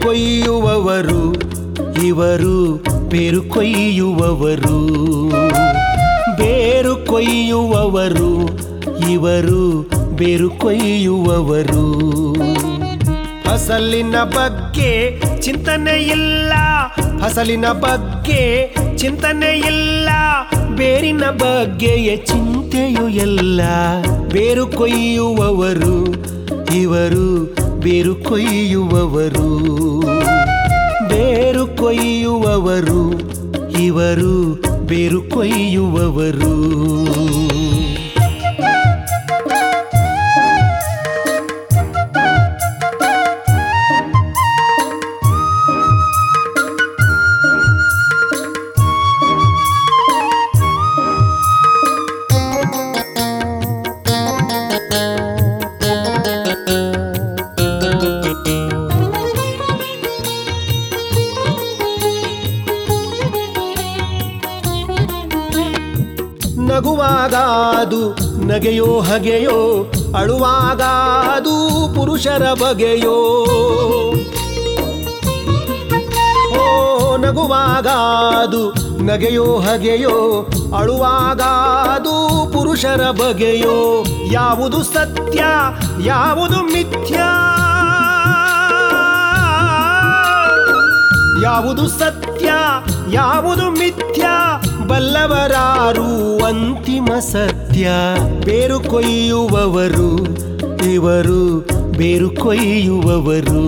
ಕೊಯ್ಯುವವರು ಇವರು ಬೇರು ಕೊಯ್ಯುವವರು ಬೇರು ಕೊಯ್ಯುವವರು ಇವರು ಬೇರು ಕೊಯ್ಯುವವರು ಫಸಲಿನ ಬಗ್ಗೆ ಚಿಂತನೆ ಇಲ್ಲ ಫಸಲಿನ ಬಗ್ಗೆ ಚಿಂತನೆ ಇಲ್ಲ ಬೇರಿನ ಬಗ್ಗೆಯ ಚಿಂತೆಯೂ ಎಲ್ಲ ಬೇರು ಕೊಯ್ಯುವವರು ಇವರು ಬೇರು ಕೊಯ್ಯುವವರು ಬೇರು ಕೊಯ್ಯುವವರು ಇವರು ಬೇರು ಕೊಯ್ಯುವವರು ನಗುವಾಗ ಅದು ನಗೆಯೋ ಹಗೆಯೋ ಅಳುವಾಗ ಅದು ಪುರುಷರ ಬಗೆಯೋ ಓ ನಗುವಾಗ ಅದು ನಗೆಯೋ ಹಗೆಯೋ ಅಳುವಾಗ ಅದು ಪುರುಷರ ಬಗೆಯೋ ಯಾವುದು ಸತ್ಯ ಯಾವುದು ಮಿಥ್ಯ ಯಾವುದು ಸತ್ಯ ಯಾವುದು ಮಿಥ್ಯ ಬಲ್ಲವರಾರು ಅಂತಿಮ ಸತ್ಯ ಬೇರು ಕೊಯ್ಯುವವರು ಇವರು ಬೇರು ಕೊಯ್ಯುವವರು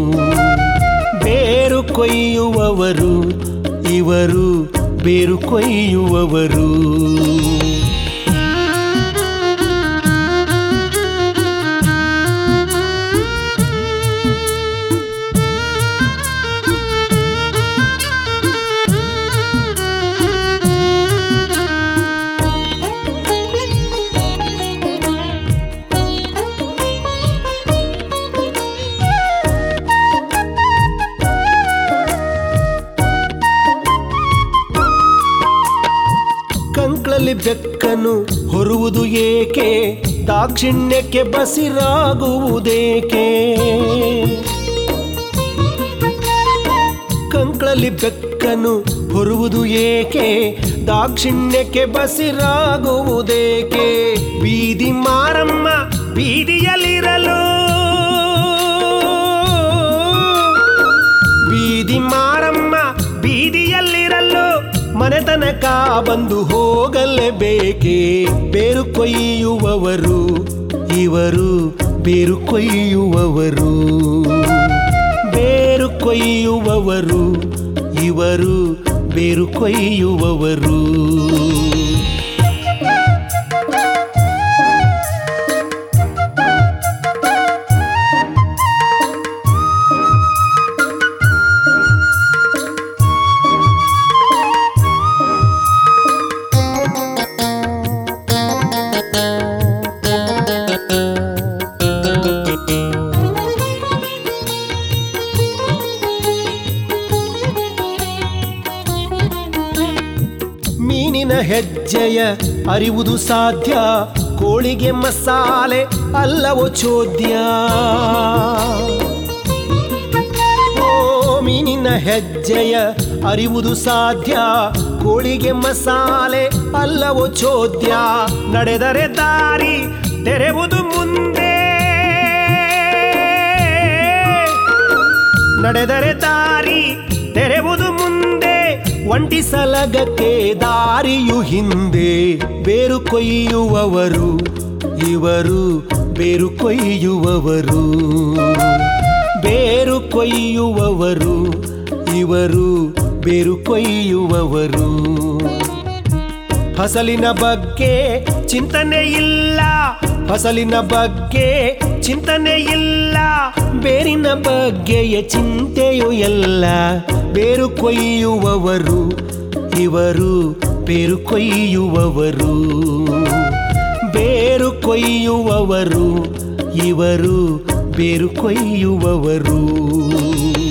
ಬೇರು ಕೊಯ್ಯುವವರು ಇವರು ಬೇರು ಕೊಯ್ಯುವವರು ಕಂಕ್ಳಲ್ಲಿ ಬೆಕ್ಕನು ಹೊರುವುದು ಏಕೆ ದಾಕ್ಷಿಣ್ಯಕ್ಕೆ ಬಸಿರಾಗುವುದೇಕೆ ಕಂಕ್ಳಲ್ಲಿ ಬೆಕ್ಕನು ಹೊರುವುದು ಏಕೆ ದಾಕ್ಷಿಣ್ಯಕ್ಕೆ ಬಸಿರಾಗುವುದೇಕೆ ಬೀದಿ ಮಾರಮ್ಮ ಬೀದಿಯಲ್ಲಿರಲು ಬೀದಿ ಮಾರಮ್ಮ ಬೀದಿಯಲ್ಲಿರಲು ಮನೆತನಕ ಬಂದು ಹೋಗಲೇಬೇಕೆ ಬೇರು ಕೊಯ್ಯುವವರು ಇವರು ಬೇರು ಕೊಯ್ಯುವವರು ಬೇರು ಕೊಯ್ಯುವವರು ಇವರು ಬೇರು ಕೊಯ್ಯುವವರು ಮೀನಿನ ಹೆಜ್ಜೆಯ ಅರಿವುದು ಸಾಧ್ಯ ಕೋಳಿಗೆ ಮಸಾಲೆ ಅಲ್ಲವೋ ಚೋದ್ಯ ಓ ಮೀನಿನ ಹೆಜ್ಜೆಯ ಅರಿವುದು ಸಾಧ್ಯ ಕೋಳಿಗೆ ಮಸಾಲೆ ಅಲ್ಲವೋ ಚೋದ್ಯ ನಡೆದರೆ ದಾರಿ ತೆರೆವುದು ಮುಂದೆ ನಡೆದರೆ ದಾರಿ ತೆರೆವುದು ಮುಂದೆ ಒಂಟಿ ಸಲಗಕ್ಕೆ ದಾರಿಯು ಹಿಂದೆ ಬೇರು ಕೊಯ್ಯುವವರು ಇವರು ಬೇರು ಕೊಯ್ಯುವವರು ಬೇರು ಕೊಯ್ಯುವವರು ಇವರು ಬೇರು ಕೊಯ್ಯುವವರು ಫಸಲಿನ ಬಗ್ಗೆ ಚಿಂತನೆ ಇಲ್ಲ ಫಸಲಿನ ಬಗ್ಗೆ ಚಿಂತನೆ ಇಲ್ಲ ಬೇರಿನ ಬಗ್ಗೆಯ ಚಿಂತೆಯೂ ಎಲ್ಲ ಬೇರು ಕೊಯ್ಯುವವರು ಇವರು ಬೇರು ಕೊಯ್ಯುವವರು ಬೇರು ಕೊಯ್ಯುವವರು ಇವರು ಬೇರು ಕೊಯ್ಯುವವರು